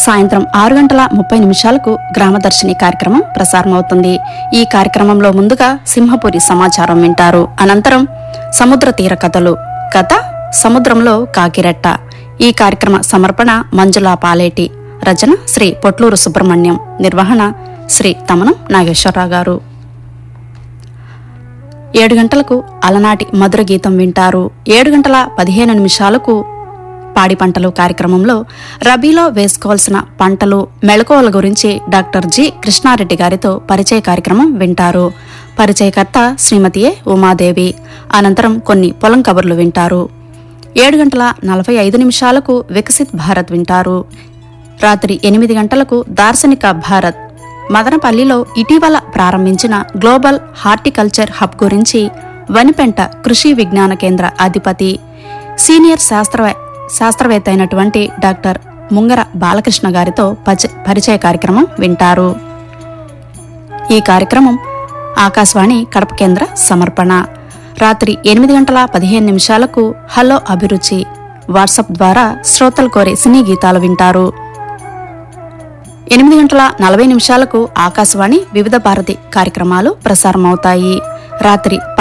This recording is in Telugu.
సాయంత్రం ఆరు గంటల ముప్పై నిమిషాలకు గ్రామదర్శిని కార్యక్రమం ప్రసారమవుతుంది ఈ కార్యక్రమంలో ముందుగా సింహపురి సమాచారం వింటారు అనంతరం సముద్ర తీర కథలు కథ సముద్రంలో కాకిరెట్ట ఈ కార్యక్రమ సమర్పణ మంజులా పాలేటి రచన శ్రీ పొట్లూరు సుబ్రహ్మణ్యం నిర్వహణ శ్రీ తమనం నాగేశ్వరరావు గారు ఏడు గంటలకు అలనాటి మధుర గీతం వింటారు ఏడు గంటల పదిహేను నిమిషాలకు పాడి పంటలు కార్యక్రమంలో రబీలో వేసుకోవాల్సిన పంటలు మెళకువల గురించి డాక్టర్ జి కృష్ణారెడ్డి గారితో పరిచయ కార్యక్రమం వింటారు పరిచయకర్త శ్రీమతి ఏ ఉమాదేవి అనంతరం కొన్ని పొలం కబుర్లు వింటారు ఏడు గంటల నలభై ఐదు నిమిషాలకు వికసిత్ భారత్ వింటారు రాత్రి ఎనిమిది గంటలకు దార్శనిక భారత్ మదనపల్లిలో ఇటీవల ప్రారంభించిన గ్లోబల్ హార్టికల్చర్ హబ్ గురించి వనిపెంట కృషి విజ్ఞాన కేంద్ర అధిపతి సీనియర్ శాస్త్ర శాస్త్రవేత్త అయినటువంటి డాక్టర్ ముంగర బాలకృష్ణ గారితో పచ- పరిచయ కార్యక్రమం వింటారు ఈ కార్యక్రమం ఆకాశవాణి కడప కేంద్ర సమర్పణ రాత్రి ఎనిమిది గంటల పదిహేను నిమిషాలకు హలో అభిరుచి వాట్సాప్ ద్వారా శ్రోతలు కోరే సినీ గీతాలు వింటారు ఎనిమిది గంటల నలభై నిమిషాలకు ఆకాశవాణి వివిధ భారతి కార్యక్రమాలు ప్రసారమవుతాయి రాత్రి